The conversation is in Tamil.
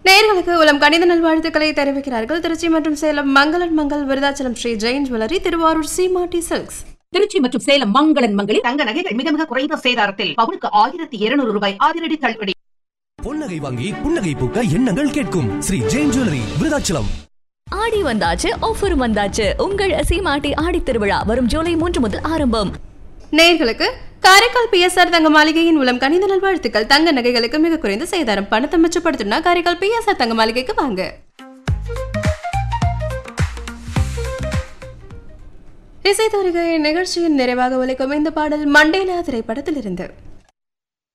நேர்களுக்கு உலம் கணித நல்வாழ்த்துக்களை தெரிவிக்கிறார்கள் திருச்சி மற்றும் சேலம் மங்களன் மங்கள் விருதாச்சலம் ஸ்ரீ ஜெயின் ஜுவல்லரி திருவாரூர் சீமாட்டி சில்க்ஸ் திருச்சி மற்றும் சேலம் மங்களன் மங்களில் தங்க நகைகள் மிக மிக குறைந்த சேதாரத்தில் பவுனுக்கு ஆயிரத்தி இருநூறு ரூபாய் அதிரடி தள்ளுபடி பொன்னகை வாங்கி புன்னகை பூக்க எண்ணங்கள் கேட்கும் ஸ்ரீ ஜெயின் ஜுவல்லரி விருதாச்சலம் ஆடி வந்தாச்சு ஆஃபர் வந்தாச்சு உங்கள் சீமாட்டி ஆடி திருவிழா வரும் ஜூலை மூன்று முதல் ஆரம்பம் நேர்களுக்கு காரைக்கால் பிஎஸ்ஆர் தங்க மாளிகையின் உலம் கணித நல்வாழ்த்துக்கள் தங்க நகைகளுக்கு மிக குறைந்த சேதாரம் பணத்தை மிச்சப்படுத்தணும்னா காரைக்கால் பிஎஸ்ஆர் தங்க மாளிகைக்கு வாங்க இசைத்தொருகை நிகழ்ச்சியின் நிறைவாக ஒலிக்கும் இந்த பாடல் மண்டேலா திரைப்படத்திலிருந்து